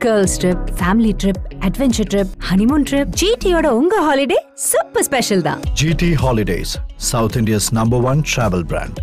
Girls trip family trip adventure trip honeymoon trip ஜிடியோட உங்க holiday super special தான் GT Holidays, South India's number one travel brand.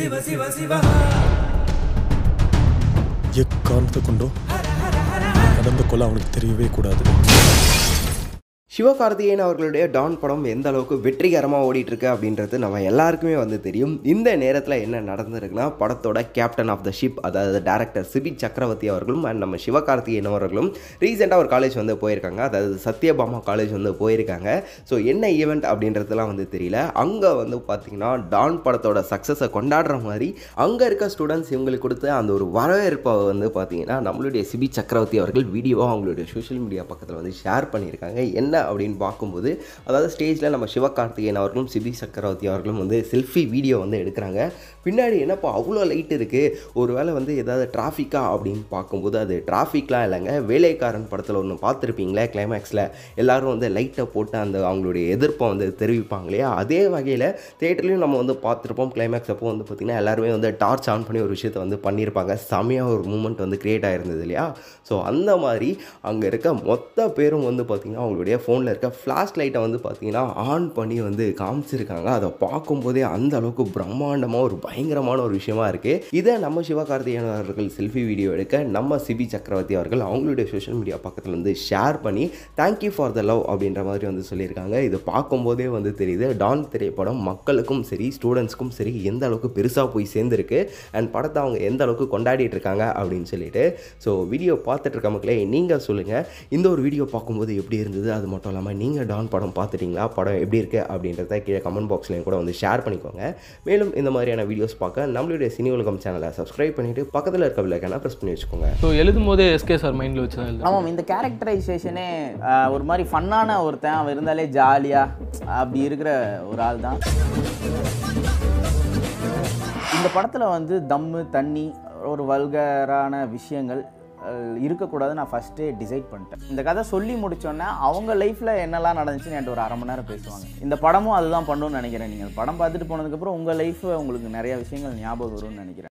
எக்காரணத்தை கொண்டோ நடந்த கொலை அவனுக்கு தெரியவே கூடாது சிவகார்த்திகேயன் அவர்களுடைய டான் படம் எந்த அளவுக்கு வெற்றிகரமாக ஓடிட்டு இருக்கு அப்படின்றது நம்ம எல்லாருக்குமே வந்து தெரியும் இந்த நேரத்தில் என்ன நடந்திருக்குன்னா படத்தோட கேப்டன் ஆஃப் த ஷிப் அதாவது டேரக்டர் சிபி சக்கரவர்த்தி அவர்களும் அண்ட் நம்ம சிவகார்த்திகேயன் அவர்களும் ரீசெண்டாக ஒரு காலேஜ் வந்து போயிருக்காங்க அதாவது சத்யபாமா காலேஜ் வந்து போயிருக்காங்க ஸோ என்ன ஈவெண்ட் அப்படின்றதுலாம் வந்து தெரியல அங்கே வந்து பார்த்தீங்கன்னா டான் படத்தோட சக்ஸஸை கொண்டாடுற மாதிரி அங்கே இருக்க ஸ்டூடெண்ட்ஸ் இவங்களுக்கு கொடுத்த அந்த ஒரு வரவேற்பை வந்து பார்த்தீங்கன்னா நம்மளுடைய சிபி சக்கரவர்த்தி அவர்கள் வீடியோவாக அவங்களுடைய சோஷியல் மீடியா பக்கத்தில் வந்து ஷேர் பண்ணியிருக்காங்க என்ன அப்படின்னு பார்க்கும்போது அதாவது ஸ்டேஜில் நம்ம சிவகார்த்திகேயன் அவர்களும் சிபி சக்கரவர்த்தி அவர்களும் வந்து செல்ஃபி வீடியோ வந்து எடுக்கிறாங்க பின்னாடி என்னப்பா அவ்வளோ லைட் இருக்குது ஒருவேளை வந்து ஏதாவது டிராஃபிக்கா அப்படின்னு பார்க்கும்போது அது டிராஃபிக்லாம் இல்லைங்க வேலைக்காரன் படத்தில் ஒன்று பார்த்துருப்பீங்களே கிளைமேக்ஸில் எல்லாரும் வந்து லைட்டை போட்டு அந்த அவங்களுடைய எதிர்ப்பை வந்து தெரிவிப்பாங்க இல்லையா அதே வகையில் தேட்டர்லையும் நம்ம வந்து பார்த்துருப்போம் கிளைமேக்ஸ் அப்போ வந்து பார்த்திங்கன்னா எல்லாருமே வந்து டார்ச் ஆன் பண்ணி ஒரு விஷயத்தை வந்து பண்ணியிருப்பாங்க செமையாக ஒரு மூமெண்ட் வந்து க்ரியேட் ஆயிருந்தது இல்லையா ஸோ அந்த மாதிரி அங்கே இருக்க மொத்த பேரும் வந்து பார்த்திங்கன்னா அவங்களுடைய ஃபோனில் இருக்க ஃப்ளாஷ் லைட்டை வந்து பார்த்திங்கன்னா ஆன் பண்ணி வந்து காமிச்சிருக்காங்க அதை பார்க்கும்போதே அந்த அளவுக்கு பிரம்மாண்டமாக ஒரு பயங்கரமான ஒரு விஷயமா இருக்குது இதை நம்ம சிவகார்த்திகேயன் அவர்கள் செல்ஃபி வீடியோ எடுக்க நம்ம சிபி சக்கரவர்த்தி அவர்கள் அவங்களுடைய சோஷியல் மீடியா பக்கத்தில் வந்து ஷேர் பண்ணி தேங்க்யூ ஃபார் த லவ் அப்படின்ற மாதிரி வந்து சொல்லியிருக்காங்க இது பார்க்கும்போதே வந்து தெரியுது டான் திரைப்படம் மக்களுக்கும் சரி ஸ்டூடெண்ட்ஸ்க்கும் சரி எந்த அளவுக்கு பெருசாக போய் சேர்ந்துருக்கு அண்ட் படத்தை அவங்க எந்த அளவுக்கு கொண்டாடிட்டு இருக்காங்க அப்படின்னு சொல்லிட்டு ஸோ வீடியோ பார்த்துட்டு இருக்க மக்களே நீங்கள் சொல்லுங்கள் இந்த ஒரு வீடியோ பார்க்கும்போது எப்படி இருந்தது அது மட்டும் இல்லாமல் நீங்கள் டான் படம் பார்த்துட்டீங்களா படம் எப்படி இருக்குது அப்படின்றத கீழே கமெண்ட் பாக்ஸ்லையும் கூட வந்து ஷேர் பண்ணிக்கோங்க மேலும் இந்த மாதிரியான வீடியோஸ் பார்க்க நம்மளுடைய சினி உலகம் சேனலை சப்ஸ்கிரைப் பண்ணிவிட்டு பக்கத்தில் இருக்க விளக்கான ப்ரெஸ் பண்ணி வச்சுக்கோங்க ஸோ எழுதும் போதே எஸ்கே சார் மைண்டில் வச்சு தான் எழுதுறேன் ஆமாம் இந்த கேரக்டரைசேஷனே ஒரு மாதிரி ஃபன்னான ஒருத்தன் அவன் இருந்தாலே ஜாலியாக அப்படி இருக்கிற ஒரு ஆள் தான் இந்த படத்தில் வந்து தம்மு தண்ணி ஒரு வல்கரான விஷயங்கள் அஹ், இருக்கக்கூடாதுன்னு நான் ஃபஸ்ட்டே டிசைட் பண்ணிட்டேன் இந்த கதை சொல்லி முடிச்சோன்னே அவங்க லைஃப்பில் என்னெல்லாம் நடந்துச்சுன்னு என்கிட்ட ஒரு அரை மணி நேரம் பேசுவாங்க இந்த படமும் அதுதான் பண்ணுன்னு நினைக்கிறேன் நீங்கள் படம் பார்த்துட்டு போனதுக்கப்புறம் உங்கள் லைஃப் உங்களுக்கு நிறைய விஷயங்கள் ஞாபகம் வரும்னு நினைக்கிறேன்